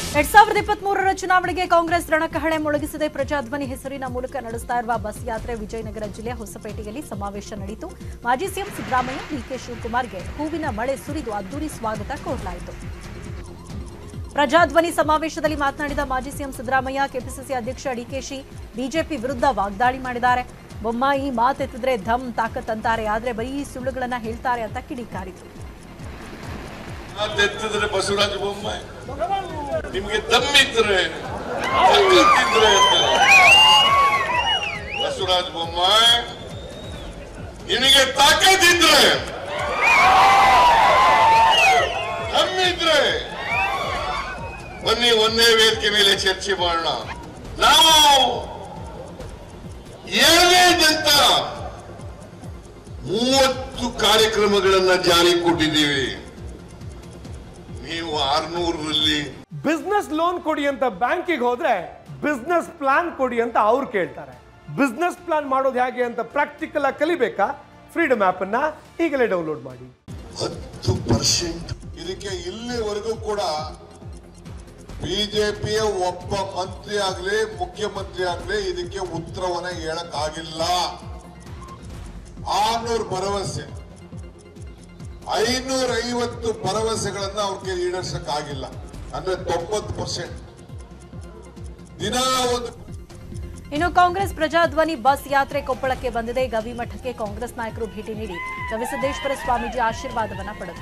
ಎರಡ್ ಸಾವಿರದ ಇಪ್ಪತ್ತ್ ಮೂರರ ಚುನಾವಣೆಗೆ ಕಾಂಗ್ರೆಸ್ ರಣಕಹಳೆ ಮೊಳಗಿಸದೆ ಪ್ರಜಾಧ್ವನಿ ಹೆಸರಿನ ಮೂಲಕ ನಡೆಸ್ತಾ ಇರುವ ಬಸ್ ಯಾತ್ರೆ ವಿಜಯನಗರ ಜಿಲ್ಲೆಯ ಹೊಸಪೇಟೆಯಲ್ಲಿ ಸಮಾವೇಶ ನಡೆಯಿತು ಮಾಜಿ ಸಿಎಂ ಸಿದ್ದರಾಮಯ್ಯ ಡಿಕೆ ಶಿವಕುಮಾರ್ಗೆ ಹೂವಿನ ಮಳೆ ಸುರಿದು ಅದ್ದೂರಿ ಸ್ವಾಗತ ಕೋರಲಾಯಿತು ಪ್ರಜಾಧ್ವನಿ ಸಮಾವೇಶದಲ್ಲಿ ಮಾತನಾಡಿದ ಮಾಜಿ ಸಿಎಂ ಸಿದ್ದರಾಮಯ್ಯ ಕೆಪಿಸಿಸಿ ಅಧ್ಯಕ್ಷ ಡಿಕೆಶಿ ಬಿಜೆಪಿ ವಿರುದ್ಧ ವಾಗ್ದಾಳಿ ಮಾಡಿದ್ದಾರೆ ಬೊಮ್ಮಾಯಿ ಮಾತೆತ್ತಿದ್ರೆ ಧಮ್ ತಾಕತ್ ಅಂತಾರೆ ಆದ್ರೆ ಬರೀ ಸುಳ್ಳುಗಳನ್ನ ಹೇಳ್ತಾರೆ ಅಂತ ಕಿಡಿಕಾರಿದ್ರು ಮಾತೆತ್ತಿದ್ರೆ ಬಸವರಾಜ ಬೊಮ್ಮಾಯಿ ನಿಮ್ಗೆ ದಮ್ಮಿದ್ರೆ ತಾಕತ್ತಿದ್ರೆ ಅಂತಾರೆ. ಬಸವರಾಜ ಬೊಮ್ಮಾಯಿ ನಿನಗೆ ತಾಕತ್ತಿದ್ರೆ ದಮ್ಮಿದ್ರೆ ಬನ್ನಿ ಒಂದೇ ವೇದಿಕೆ ಮೇಲೆ ಚರ್ಚೆ ಮಾಡೋಣ ನಾವು ಏಳನೇದಂತ ಮೂವತ್ತು ಕಾರ್ಯಕ್ರಮಗಳನ್ನ ಜಾರಿ ಕೊಟ್ಟಿದ್ದೀವಿ ನೀವು ಆರ್ನೂರರಲ್ಲಿ ಬಿಸ್ನೆಸ್ ಲೋನ್ ಕೊಡಿ ಅಂತ ಬ್ಯಾಂಕಿಗೆ ಹೋದ್ರೆ ಬಿಸ್ನೆಸ್ ಪ್ಲಾನ್ ಕೊಡಿ ಅಂತ ಅವ್ರು ಕೇಳ್ತಾರೆ ಬಿಸ್ನೆಸ್ ಪ್ಲಾನ್ ಮಾಡೋದು ಹೇಗೆ ಅಂತ ಪ್ರಾಕ್ಟಿಕಲ್ ಆಗಿ ಕಲಿಬೇಕಾ ಫ್ರೀಡಮ್ ಆಪ್ ಅನ್ನ ಈಗಲೇ ಡೌನ್ಲೋಡ್ ಮಾಡಿ ಹತ್ತು ಪರ್ಸೆಂಟ್ ಇದಕ್ಕೆ ಇಲ್ಲಿವರೆಗೂ ಕೂಡ ಬಿಜೆಪಿಯ ಒಬ್ಬ ಮಂತ್ರಿ ಆಗ್ಲಿ ಮುಖ್ಯಮಂತ್ರಿ ಆಗ್ಲಿ ಇದಕ್ಕೆ ಉತ್ತರವನ್ನ ಹೇಳಕ್ ಆಗಿಲ್ಲ ಆರ್ನೂರು ಭರವಸೆ ಐನೂರ ಐವತ್ತು ಭರವಸೆಗಳನ್ನ ಅವ್ರಿಗೆ ಈಡೇರ್ಸಕ್ ಆಗಿಲ್ಲ ಅಂದ್ರೆ ತೊಂಬತ್ತು ಪರ್ಸೆಂಟ್ ದಿನ ಒಂದು ಇನ್ನು ಕಾಂಗ್ರೆಸ್ ಪ್ರಜಾಧ್ವನಿ ಬಸ್ ಯಾತ್ರೆ ಕೊಪ್ಪಳಕ್ಕೆ ಬಂದಿದೆ ಗವಿಮಠಕ್ಕೆ ಕಾಂಗ್ರೆಸ್ ನಾಯಕರು ಭೇಟಿ ನೀಡಿ ಗವಿಸಿದ್ದೇಶ್ವರ ಸ್ವಾಮೀಜಿ ಆಶೀರ್ವಾದವನ್ನ ಪಡೆದರು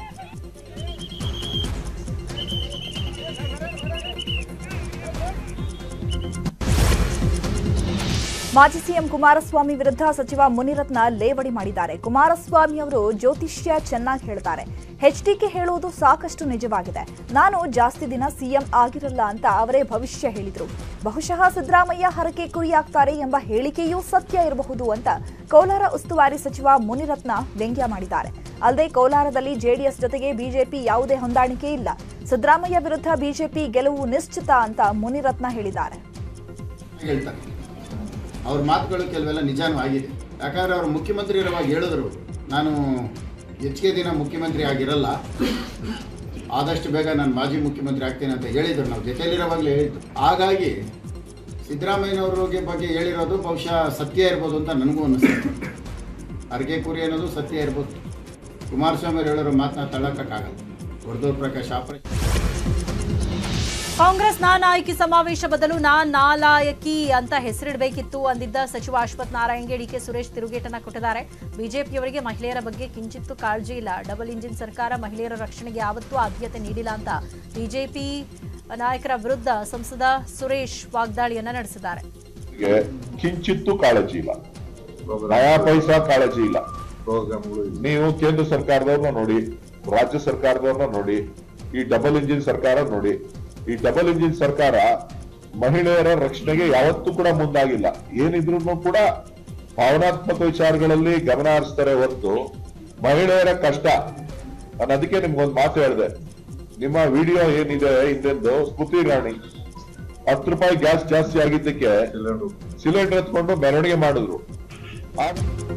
ಮಾಜಿ ಸಿಎಂ ಕುಮಾರಸ್ವಾಮಿ ವಿರುದ್ಧ ಸಚಿವ ಮುನಿರತ್ನ ಲೇವಡಿ ಮಾಡಿದ್ದಾರೆ ಕುಮಾರಸ್ವಾಮಿ ಅವರು ಜ್ಯೋತಿಷ್ಯ ಚೆನ್ನಾಗಿ ಹೇಳ್ತಾರೆ ಎಚ್ಡಿಕೆ ಹೇಳುವುದು ಸಾಕಷ್ಟು ನಿಜವಾಗಿದೆ ನಾನು ಜಾಸ್ತಿ ದಿನ ಸಿಎಂ ಆಗಿರಲ್ಲ ಅಂತ ಅವರೇ ಭವಿಷ್ಯ ಹೇಳಿದ್ರು ಬಹುಶಃ ಸಿದ್ದರಾಮಯ್ಯ ಹರಕೆ ಕುರಿಯಾಗ್ತಾರೆ ಎಂಬ ಹೇಳಿಕೆಯೂ ಸತ್ಯ ಇರಬಹುದು ಅಂತ ಕೋಲಾರ ಉಸ್ತುವಾರಿ ಸಚಿವ ಮುನಿರತ್ನ ವ್ಯಂಗ್ಯ ಮಾಡಿದ್ದಾರೆ ಅಲ್ಲದೆ ಕೋಲಾರದಲ್ಲಿ ಜೆಡಿಎಸ್ ಜೊತೆಗೆ ಬಿಜೆಪಿ ಯಾವುದೇ ಹೊಂದಾಣಿಕೆ ಇಲ್ಲ ಸಿದ್ದರಾಮಯ್ಯ ವಿರುದ್ಧ ಬಿಜೆಪಿ ಗೆಲುವು ನಿಶ್ಚಿತ ಅಂತ ಮುನಿರತ್ನ ಹೇಳಿದ್ದಾರೆ ಹೇಳ್ತಾರೆ ಅವ್ರ ಮಾತುಗಳು ಕೆಲವೆಲ್ಲ ನಿಜಾನೂ ಆಗಿದೆ ಯಾಕಂದರೆ ಅವರು ಮುಖ್ಯಮಂತ್ರಿ ಇರುವಾಗ ಹೇಳಿದ್ರು ನಾನು ಹೆಚ್ಚಿಗೆ ದಿನ ಮುಖ್ಯಮಂತ್ರಿ ಆಗಿರಲ್ಲ ಆದಷ್ಟು ಬೇಗ ನಾನು ಮಾಜಿ ಮುಖ್ಯಮಂತ್ರಿ ಆಗ್ತೇನೆ ಅಂತ ಹೇಳಿದ್ರು ನಾವು ಜೊತೆಯಲ್ಲಿರೋವಾಗಲೇ ಹೇಳಿದ್ದು ಹಾಗಾಗಿ ಸಿದ್ದರಾಮಯ್ಯನವ್ರಿಗೆ ಬಗ್ಗೆ ಹೇಳಿರೋದು ಬಹುಶಃ ಸತ್ಯ ಇರ್ಬೋದು ಅಂತ ನನಗೂ ಅನ್ನಿಸ್ತು ಅರ್ಗೆ ಕುರಿ ಅನ್ನೋದು ಸತ್ಯ ಇರ್ಬೋದು ಕುಮಾರಸ್ವಾಮಿ ಅವ್ರು ಹೇಳಿರೋ ಮಾತನ್ನ ತಳ್ಳಕ್ಕಾಗಲ್ಲ ಹೊರದೂರ್ ಪ್ರಕಾಶ್ ಆಪರೇಷನ್ ಕಾಂಗ್ರೆಸ್ ನಾನಾಯಕಿ ಸಮಾವೇಶ ಬದಲು ನಾನ್ ನಾಲಾಯಕಿ ಅಂತ ಹೆಸರಿಡಬೇಕಿತ್ತು ಅಂದಿದ್ದ ಸಚಿವ ಅಶ್ವಥ್ ನಾರಾಯಣ್ಗೆ ಡಿಕೆ ಸುರೇಶ್ ತಿರುಗೇಟನ್ನ ಕೊಟ್ಟಿದ್ದಾರೆ ಬಿಜೆಪಿಯವರಿಗೆ ಮಹಿಳೆಯರ ಬಗ್ಗೆ ಕಿಂಚಿತ್ತೂ ಕಾಳಜಿ ಇಲ್ಲ ಡಬಲ್ ಇಂಜಿನ್ ಸರ್ಕಾರ ಮಹಿಳೆಯರ ರಕ್ಷಣೆಗೆ ಯಾವತ್ತೂ ಆದ್ಯತೆ ನೀಡಿಲ್ಲ ಅಂತ ಬಿಜೆಪಿ ನಾಯಕರ ವಿರುದ್ಧ ಸಂಸದ ಸುರೇಶ್ ವಾಗ್ದಾಳಿಯನ್ನ ನಡೆಸಿದ್ದಾರೆ ಗೆ ಕಿಂಚಿತ್ತೂ ಕಾಳಜಿ ಇಲ್ಲ ನಯಾ ಪೈಸಾ ಕಾಳಜಿ ಇಲ್ಲ ನೀವು ಕೇಂದ್ರ ಸರ್ಕಾರದವ್ರನ್ನ ನೋಡಿ ರಾಜ್ಯ ಸರ್ಕಾರದವ್ರನ್ನ ನೋಡಿ ಈ ಡಬಲ್ ಇಂಜಿನ್ ಸರ್ಕಾರ ನೋಡಿ ಈ ಡಬಲ್ ಇಂಜಿನ್ ಸರ್ಕಾರ ಮಹಿಳೆಯರ ರಕ್ಷಣೆಗೆ ಯಾವತ್ತೂ ಕೂಡ ಮುಂದಾಗಿಲ್ಲ ಏನಿದ್ರು ಕೂಡ ಭಾವನಾತ್ಮಕ ವಿಚಾರಗಳಲ್ಲಿ ಗಮನ ಹರಿಸ್ತಾರೆ ಹೊರತು ಮಹಿಳೆಯರ ಕಷ್ಟ ನಾನು ಅದಕ್ಕೆ ನಿಮ್ಗೊಂದು ಮಾತು ಹೇಳಿದೆ ನಿಮ್ಮ ವಿಡಿಯೋ ಏನಿದೆ ಹಿಂದೆಂದು ಸ್ಮೃತಿ ರಾಣಿ ಹತ್ತು ರೂಪಾಯಿ ಗ್ಯಾಸ್ ಜಾಸ್ತಿ ಆಗಿದ್ದಕ್ಕೆ ಸಿಲಿಂಡರ್ ಎತ್ಕೊಂಡು ಮೆರವಣಿಗೆ ಮಾಡಿದ್ರು ಆ-